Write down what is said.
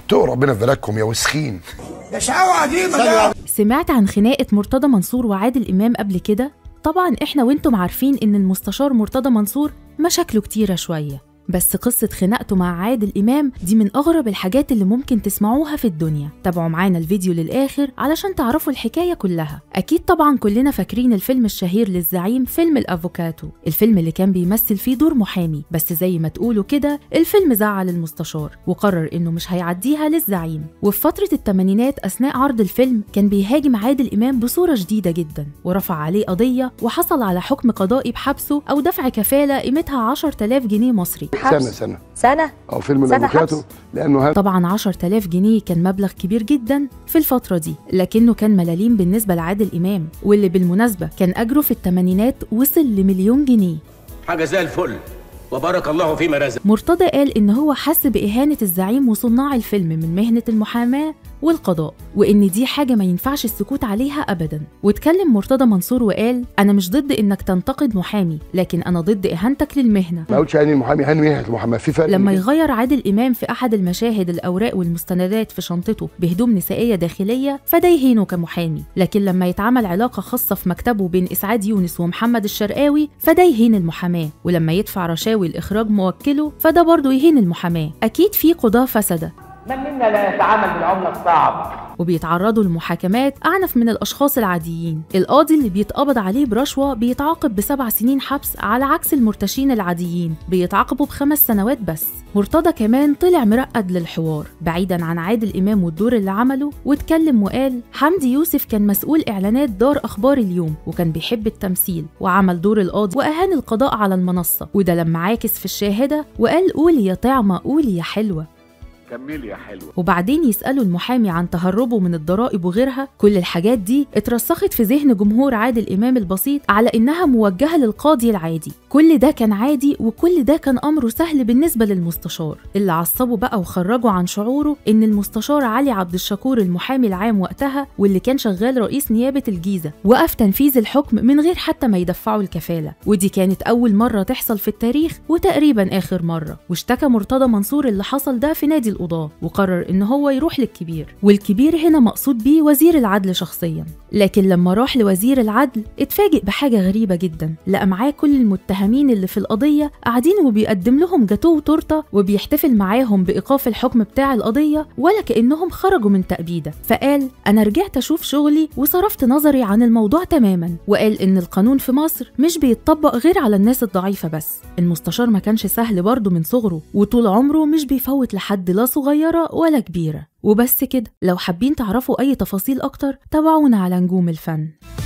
اتقوا ربنا في بلدكم يا وسخين ده شقاوة قديمة ده سمعت عن خناقة مرتضى منصور وعادل إمام قبل كده؟ طبعا إحنا وإنتم عارفين إن المستشار مرتضى منصور مشاكله كتيرة شوية بس قصة خناقته مع عادل إمام دي من أغرب الحاجات اللي ممكن تسمعوها في الدنيا تابعوا معانا الفيديو للآخر علشان تعرفوا الحكاية كلها أكيد طبعا كلنا فاكرين الفيلم الشهير للزعيم فيلم الأفوكاتو الفيلم اللي كان بيمثل فيه دور محامي بس زي ما تقولوا كده الفيلم زعل المستشار وقرر إنه مش هيعديها للزعيم وفي فترة الثمانينات أثناء عرض الفيلم كان بيهاجم عادل إمام بصورة شديدة جدا ورفع عليه قضية وحصل على حكم قضائي بحبسه أو دفع كفالة قيمتها 10000 جنيه مصري سنه سنه سنة او فيلم سنة الافوكاتو حبس. لانه هذا طبعا 10000 جنيه كان مبلغ كبير جدا في الفترة دي لكنه كان ملاليم بالنسبة لعادل إمام واللي بالمناسبة كان أجره في الثمانينات وصل لمليون جنيه حاجة زي الفل وبارك الله فيما رزق مرتضى قال إن هو حس بإهانة الزعيم وصناع الفيلم من مهنة المحاماة والقضاء وإن دي حاجة ما ينفعش السكوت عليها أبدا واتكلم مرتضى منصور وقال أنا مش ضد إنك تنتقد محامي لكن أنا ضد إهانتك للمهنة ما قلتش يعني المحامي هاني مهنه المحاماه في فرق لما بين- يغير عادل إمام في أحد المشاهد الأوراق والمستندات في شنطته بهدوم نسائية داخلية فده يهينه كمحامي لكن لما يتعمل علاقة خاصة في مكتبه بين إسعاد يونس ومحمد الشرقاوي فده يهين المحاماة ولما يدفع رشاوي لإخراج موكله فده برضه يهين المحاماة أكيد في قضاة فسدة من منا لا يتعامل بالعملة الصعب وبيتعرضوا لمحاكمات أعنف من الأشخاص العاديين القاضي اللي بيتقبض عليه برشوة بيتعاقب بسبع سنين حبس على عكس المرتشين العاديين بيتعاقبوا بخمس سنوات بس مرتضى كمان طلع مرقد للحوار بعيدا عن عادل إمام والدور اللي عمله واتكلم وقال حمدي يوسف كان مسؤول إعلانات دار أخبار اليوم وكان بيحب التمثيل وعمل دور القاضي وأهان القضاء على المنصة وده لما عاكس في الشاهدة وقال قولي يا طعمة قولي يا حلوة كملي يا حلوة وبعدين يسألوا المحامي عن تهربه من الضرائب وغيرها كل الحاجات دي اترسخت في ذهن جمهور عادل إمام البسيط على إنها موجهة للقاضي العادي كل ده كان عادي وكل ده كان أمره سهل بالنسبة للمستشار اللي عصبه بقى وخرجه عن شعوره إن المستشار علي عبد الشكور المحامي العام وقتها واللي كان شغال رئيس نيابة الجيزة وقف تنفيذ الحكم من غير حتى ما يدفعوا الكفالة ودي كانت أول مرة تحصل في التاريخ وتقريبا آخر مرة واشتكى مرتضى منصور اللي حصل ده في نادي القضاة وقرر إن هو يروح للكبير والكبير هنا مقصود بيه وزير العدل شخصيا لكن لما راح لوزير العدل اتفاجئ بحاجة غريبة جدا لقى معاه كل المتهمين اللي في القضية قاعدين وبيقدم لهم جاتوه وتورتة وبيحتفل معاهم بإيقاف الحكم بتاع القضية ولا كأنهم خرجوا من تأبيدة فقال أنا رجعت أشوف شغلي وصرفت نظري عن الموضوع تماما وقال إن القانون في مصر مش بيتطبق غير على الناس الضعيفة بس المستشار ما كانش سهل برضه من صغره وطول عمره مش بيفوت لحد لا صغيرة ولا كبيرة وبس كده لو حابين تعرفوا أي تفاصيل أكتر تابعونا على نجوم الفن